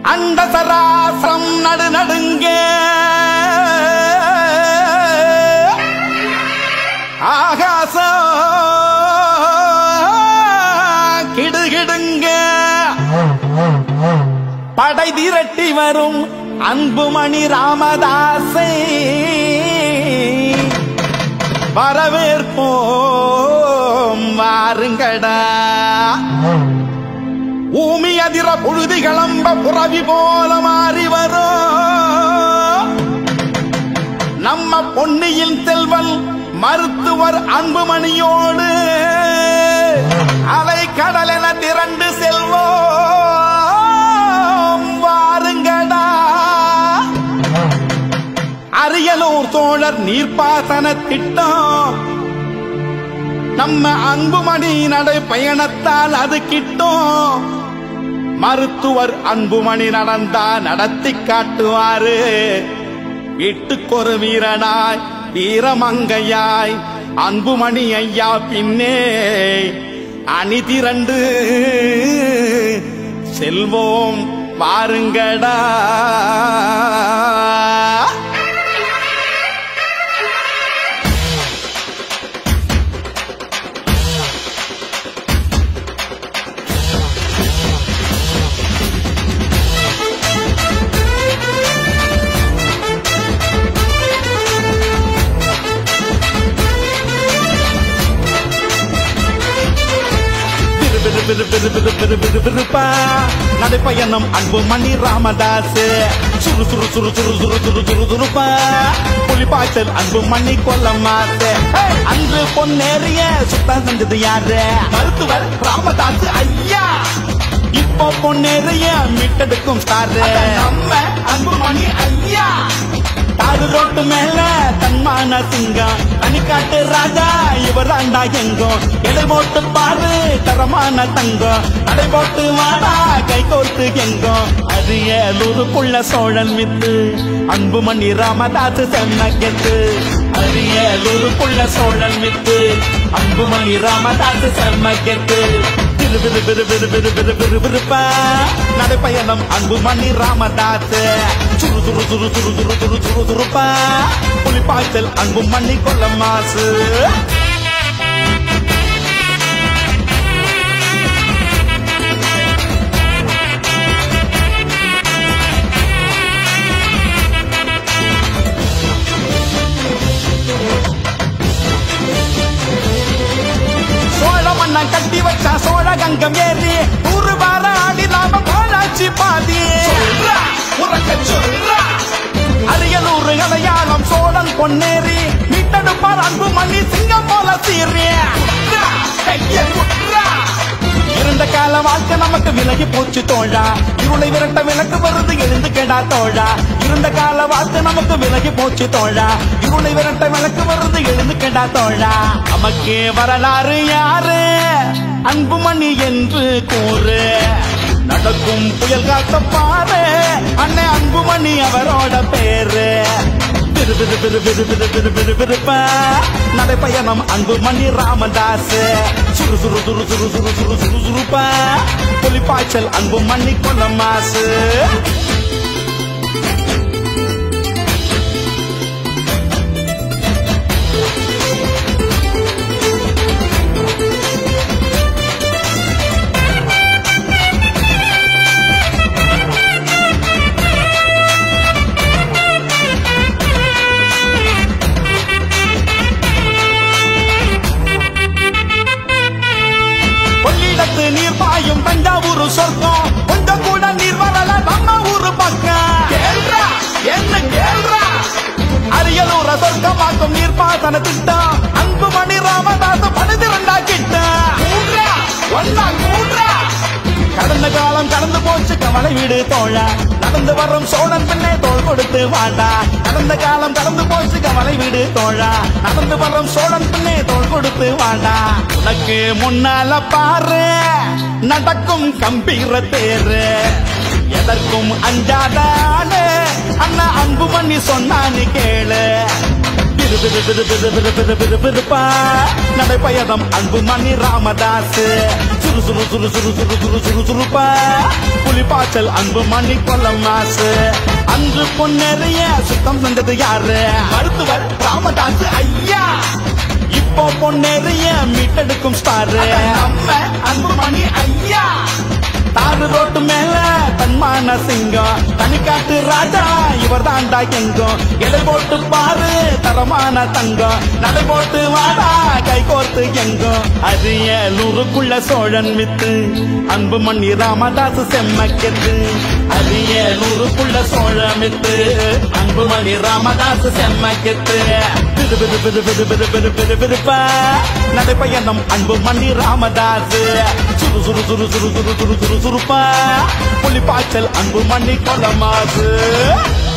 அண்ட சராசரம் நடு நடுங்க ஆகாசம் கிடுகிடுங்க படை திரட்டி வரும் அன்புமணி ராமதாசை வரவேற்போம் வாருங்கடா பூமி அதிர புழுதி கிளம்ப புறவி போல மாறி வரும் நம்ம பொன்னியின் செல்வன் மருத்துவர் அன்புமணியோடு அலை கடலென திரண்டு செல்வோம் வாருங்கடா அரியலூர் தோழர் நீர்ப்பாசன திட்டம் நம்ம அன்புமணி நடை பயணத்தால் அது கிட்டும் மருத்துவர் அன்புமணி நடந்தா நடத்தி காட்டுவாரு வீட்டுக்கொரு வீரனாய் வீரமங்கையாய் அன்புமணி ஐயா பின்னே அணி திரண்டு செல்வோம் பாருங்கடா விறு விறு விறு விறு விறு விறு விறுப்பா நடைப்பயணம் அன்பு மணி ராமதாஸ் சுறு சுறு சுறு சுறு சுறு சுறு சுறு சுறுப்பா புலிப்பாய்ச்சல் அன்பு மணி கொல்லமாசு அன்று பொன்னேறிய சுத்தம் செஞ்சது யாரு மருத்துவர் ராமதாஸ் ஐயா இப்போ பொன்னேறிய மீட்டெடுக்கும் ஸ்டார் நம்ம அன்பு மணி ஐயா தாரு ரோட்டு மேல தன்மான சிங்கம் அணிக்காட்டு ராஜா இவர் ஆண்டா எங்கும் எடை போட்டு பாரு தரமான தங்கம் நடை போட்டு வாடா கை கோர்த்து எங்கும் அரியலூருக்குள்ள சோழன் வித்து அன்புமணி ராமதாஸ் சென்னகெத்து அரியலூருக்குள்ள சோழன் வித்து அன்புமணி ராமதாஸ் செம்மகெத்து விறு விறு விறு விறு விறு விறு விறு விறுப்பா நடைப்பயணம் அன்புமணி ராமதாஸ் சுறு சுறு சுறு சுறு சுறு சுறு சுறு சுறுப்பா புலிப்பாய்ச்சல் அன்புமணி கொல்ல மாசு சோழ மன்னன் கட்டி வச்சா சோழ கங்கம் ஏறி ஊரு வார ஆடி நாம கோலாச்சி பாதி அரியலூர் அடையாளம் சோழன் பொன்னேறி மீட்டெடுப்பார் அன்பு மணி சிங்கம் போல சீறி இருண்ட கால வாழ்க்கை நமக்கு விலகி போச்சு தோழா இருளை விரட்ட விளக்கு வருது எழுந்து கேடா தோழா இருண்ட கால வாழ்க்கை நமக்கு விலகி போச்சு தோழா இருளை விரட்ட விளக்கு வருது எழுந்து கேடா தோழா நமக்கே வரலாறு யாரு அன்புமணி என்று கூறு நடக்கும் புயல் காத்த பாரு அண்ணன் அன்புமணி அவரோட பேரு விறு விறு விறு விறு விறு விறு விறு விறுப்பா நடைப்பயணம் அன்புமணி ராமதாஸ் சுறு சுறு சுறு சுறு சுறு சுறு சுறு சுறுப்பா புலிப்பாய்ச்சல் அன்புமணி கொல்ல மாசு கொள்ளிடத்து நீர் பாயும் தஞ்சாவூர் சொர்க்கம் கொஞ்சம் கூட நீர் வரல நம்ம ஊரு பக்கம் கேள்றா என்ன கேள்றா அரியலூர சொர்க்கமாக்கும் நீர் பாசன திட்டம் அன்புமணி ராமதாஸ் படுதிரண்டா கிட்ட கூன்றா ஒன்னா கூன்றா கடந்த காலம் கடந்து போச்சு கவலை வீடு தோழா நடந்து வரும் சோழன் பின்னே தோள் கொடுத்து வாடா கடந்த காலம் கடந்து போச்சு கவலை வீடு தோழா நடந்து வரும் சோழன் பின்னே தோள் கொடுத்து வாடா உனக்கு முன்னால பாரு நடக்கும் கம்பீர தேரு எதற்கும் அஞ்சாத ஆளு அண்ணா அன்பு பண்ணி சொன்னான்னு கேளு விறு விறு விறு விறு விறு விறு விறு விறு விறுப்பா நடைப்பயணம் அன்பு மணி ராமதாஸ் சுறு சுறு சுறு சுறு சுறு சுறு சுறு சுறுப்பா புலிப்பாச்சல் அன்பு மணி கொல்லம் மாசு அன்று பொன்னெறிய சுத்தம் செஞ்சது யாரு மருத்துவர் ராமதாஸ் ஐயா இப்போ பொன்னெறிய மீட்டெடுக்கும் ஸ்டார் நம்ம அன்பு மணி ஐயா தாறு ரோட்டு மேல தன்மான சிங்கம் தனிக்காட்டு ராஜா இவர் தாண்டா எங்கும் எடை போட்டு பாரு தரமான தங்கம் நடை போட்டு வாடா கை கோர்த்து எங்கும் அரிய நூறுக்குள்ள சோழன் வித்து அன்பு மணி ராமதாஸ் செம்மக்கெத்து அரிய நூறுக்குள்ள சோழன் வித்து அன்பு மணி ராமதாஸ் செம்மக்கெத்து விது விது விது விது விது விது விது விதுப்பா நடைப்பயணம் அன்பு மணி ராமதாஸ் சுறு சுறு சுறு சுறு சுறு சுறு சுறு சுறுப்பா புலிப்பாய்ச்சல் அன்பு மணி கொலமாசு